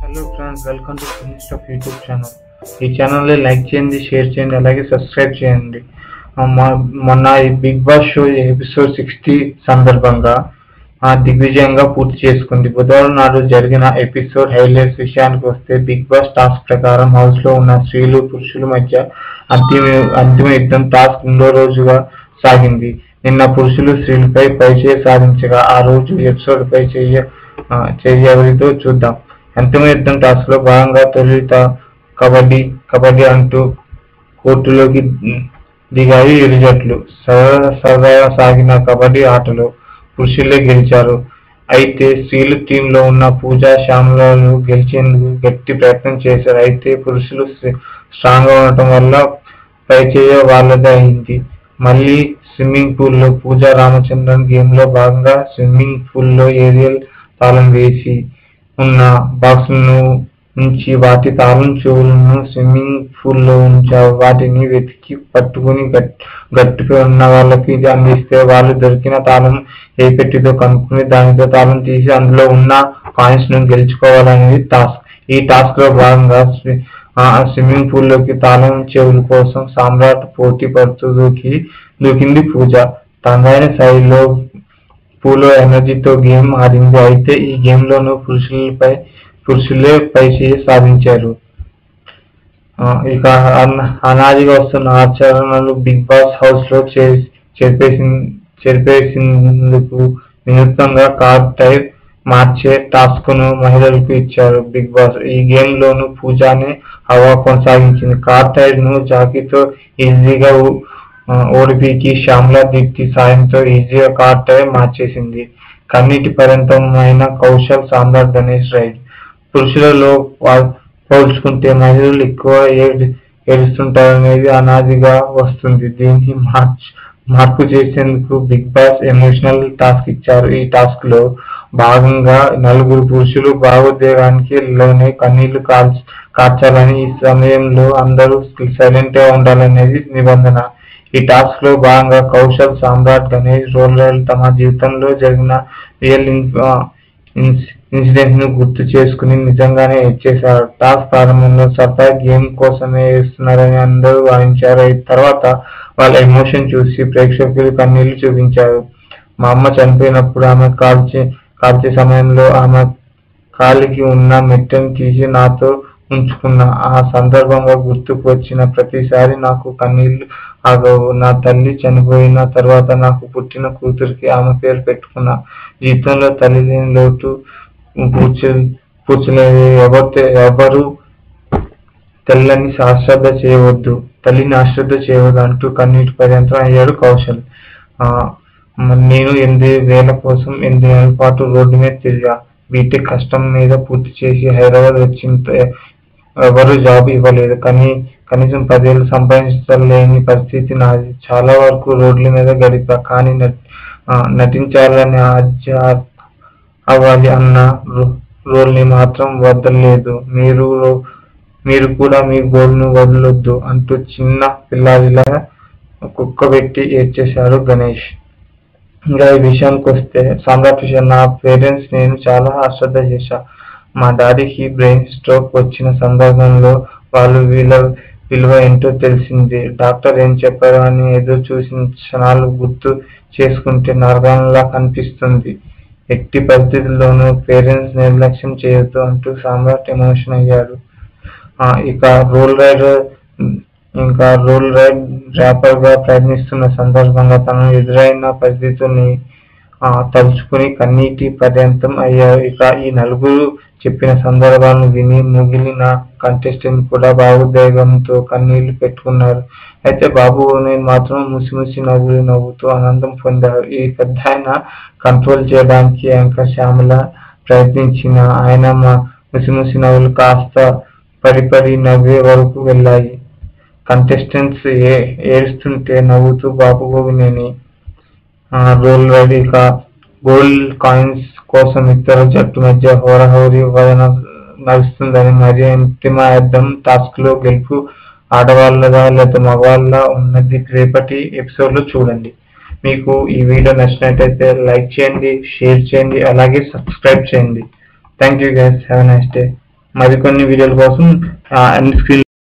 hello friends welcome to finest of YouTube channel ఈ ఛానల్ని like చేయండి షేర్ చేయండి అలాగే సబ్స్క్రైబ్ చేయండి ఆ, మొ- మొన్న ఈ Bigg Boss show episode sixty సందర్భంగా ఆ, దిగ్విజయంగా పూర్తి చేసుకుంది బుధవారం నాడు జరిగిన ఎపిసోడ్ హైలైట్స్ విషయానికి వస్తే బిగ్ బాస్ టాస్క్ ప్రకారం హౌస్ లో ఉన్న స్త్రీలు పురుషుల మధ్య అంతిమ అంతిమ యుద్ధం టాస్క్ రెండో రోజుగా సాగింది నిన్న పురుషులు స్త్రీలపై పైచేయి సాధించగా ఆ రోజు ఎపిసోడ్ పై చెయ్య ఆ, చెయ్యి ఎవరితో చూద్దాం అంతిమ యుద్ధం టాస్క్ లో భాగంగా తొలుత కబడ్డీ కబడ్డీ అంటూ కోర్టులోకి దిగాయి ఇరు జట్లు సరదా సరదాగా సాగిన కబడ్డీ ఆటలో పురుషులే గెలిచారు అయితే స్త్రీలు టీంలో ఉన్న పూజా శ్యామలాలు గెలిచేందుకు గట్టి ప్రయత్నం చేశారు అయితే పురుషులు స్ట్రాంగ్ గా ఉండటం వల్ల పైచేయ వాళ్ళదే అయింది మళ్ళీ స్విమ్మింగ్ పూల్ లో పూజా రామచంద్రన్ గేమ్ లో భాగంగా స్విమ్మింగ్ పూల్ లో ఏరియల్ తాళం వేసి ఉన్న బాక్సులను ఉంచి వాటి తాళం చెవులను స్విమ్మింగ్ పూల్ లో ఉంచారు వాటిని వెతికి పట్టుకుని గట్- గట్టుగా ఉన్న వాళ్ళకి ఇది అందిస్తే వాళ్ళు దొరికిన తాళం ఏ పెట్టిదో కనుక్కుని దానితో తాళం తీసి అందులో ఉన్న కాయిన్స్ ను గెలుచుకోవాలనేది టాస్క్ ఈ టాస్క్ లో భాగంగా స్వి- ఆ స్విమ్మింగ్ పూల్ లోకి తాళం చెవుల కోసం సామ్రాట్ పోటీ పడుతూ దూకి దూకింది పూజ తనదైన శైలిలో పూలో ఎనర్జీతో గేమ్ ఆడింది అయితే ఈ గేమ్ లోను పురుషులపై పురుషులే పై చేయి సాధించారు ఆ, ఇక అన- అనాదిగా వస్తున్న ఆచరణలు బిగ్ బాస్ హౌస్ లో చే- చెరిపేసి చెరిపేసేందుకు వినూత్నంగా కార్ టైర్ మార్చే టాస్క్ ను మహిళలకు ఇచ్చారు బిగ్ బాస్ ఈ గేమ్ లోను పూజానే హవా కొనసాగించింది కార్ టైర్ ను జాకీతో ఈజీగా ఊ- ఆ, ఓడిపికి శ్యామలా దీప్తి సాయంతో ఈజీగా కార్ టైర్ మార్చేసింది కన్నీటి పర్యంతమైన కౌశల్ సామ్రాట్ గణేష్ రైడ్ పురుషులలో వా- పోల్చుకుంటే మహిళలు ఎక్కువ ఏడు ఏడుస్తుంటారనేది అనాదిగా వస్తుంది దీనికి మార్చ్ మార్పు చేసేందుకు బిగ్ బాస్ ఎమోషనల్ టాస్క్ ఇచ్చారు ఈ టాస్క్ లో భాగంగా నలుగురు పురుషులు భావోద్వేగానికి లోనే కన్నీళ్లు కాల్చ కార్చాలని ఈ సమయంలో అందరూ సైలెంట్ గా ఉండాలనేది నిబంధన ఈ టాస్క్ లో భాగంగా కౌశల్ సామ్రాట్ గణేష్ రోలర్ తమ జీవితంలో జరిగిన రియల్ ఇన్సిడెంట్ ను గుర్తు చేసుకుని నిజంగానే ఇచ్చేశారు టాస్క్ ప్రారంభంలో సరదా గేమ్ కోసమే వేస్తున్నారని అందరూ భావించారు ఈ తర్వాత వాళ్ళ ఎమోషన్ చూసి ప్రేక్షకులు కన్నీళ్లు చూపించారు మా అమ్మ చనిపోయినప్పుడు ఆమె కాల్చే కాల్చే సమయంలో ఆమె కాలికి ఉన్న మెట్టను తీసి నాతో ఉంచుకున్న ఆ సందర్భంగా గుర్తుకు వచ్చిన ప్రతిసారి నాకు కన్నీళ్లు ఆగవు నా తల్లి చనిపోయిన తర్వాత నాకు పుట్టిన కూతురికి ఆమె పేరు పెట్టుకున్నా జీవితంలో తల్లి లేని లోటు పూడ్చ పూడ్చలేదు ఎవరు ఎవరు తెల్లని అశ్రద్ధ చేయవద్దు తల్లిని అశ్రద్ధ చేయవద్దు అంటూ కన్నీటి పర్యంతం అయ్యాడు కౌశల్ ఆ మ- నేను ఎనిమిది వేల కోసం ఎనిమిది నెలల పాటు రోడ్డు మీద తిరిగా బీటెక్ కష్టం మీద పూర్తి చేసి హైదరాబాద్ వచ్చిన త- ఎవరు జాబ్ ఇవ్వలేదు కానీ కనీసం పదేళ్ళు సంపాదించలేని పరిస్థితి నాది చాలా వరకు రోడ్ల మీద గడిపా కానీ నట్- ఆ, నటించాలని ఆజ్ఞ అవ్వాలి అన్న రో- రోల్ని మాత్రం వదలలేదు మీరు మీరు కూడా మీ గోల్ను వదలొద్దు అంటూ చిన్న పిల్లాడిలా కుక్క పెట్టి ఏడ్చేశారు గణేష్ ఇంకా ఈ విషయానికి వస్తే సామ్రాట్ విషయం నా పేరెంట్స్ నేను చాలా అశ్రద్ధ చేశా మా డాడీకి బ్రెయిన్ స్ట్రోక్ వచ్చిన సందర్భంలో వాళ్ళు వీళ్ళ విలువ ఏంటో తెలిసింది డాక్టర్ ఏం చెప్పారు అని ఎదురు చూసిన క్షణాలు గుర్తు చేసుకుంటే నరకంలా కనిపిస్తుంది ఎట్టి పరిస్థితుల్లోనూ పేరెంట్స్ నిర్లక్ష్యం చేయొద్దు అంటూ సామ్రాట్ ఎమోషన్ అయ్యాడు ఆ, ఇక రోల్ రైడర్ ఇంకా రోల్ రైడ్ ర్యాపర్ గా ప్రయత్నిస్తున్న సందర్భంగా తను ఎదురైన పరిస్థితుల్ని ఆ, తలుచుకుని కన్నీటి పర్యంతం అయ్యారు ఇక ఈ నలుగురు చెప్పిన సందర్భాలను విని మిగిలిన కంటెస్టెంట్ కూడా భావోద్వేగంతో కన్నీళ్లు పెట్టుకున్నారు అయితే బాబు నేను మాత్రం ముసిముసి నవ్వులు నవ్వుతూ ఆనందం పొందారు ఈ పెద్ద ఆయన కంట్రోల్ చేయడానికి ఇంకా శ్యామల ప్రయత్నించిన ఆయన మా ముసిముసి నవ్వులు కాస్త పరిపరి నవ్వే వరకు వెళ్ళాయి కంటెస్టెంట్స్ ఏ ఏడుస్తుంటే నవ్వుతూ బాబు గోవినేని రోల్ రెడీ ఇక గోల్డ్ కాయిన్స్ కోసం ఇతర జట్టు మధ్య హోరాహోరీ వదన నడుస్తుందని మరి అంతిమ అర్థం టాస్క్ లో గెలుపు ఆడవాళ్ళదా లేదా మగవాళ్ళ ఉన్నది రేపటి ఎపిసోడ్ లో చూడండి మీకు ఈ వీడియో నచ్చినట్టయితే లైక్ చేయండి షేర్ చేయండి అలాగే సబ్స్క్రైబ్ చేయండి thank you guys have nice day మరికొన్ని వీడియోల కోసం అన్ని స్క్రీన్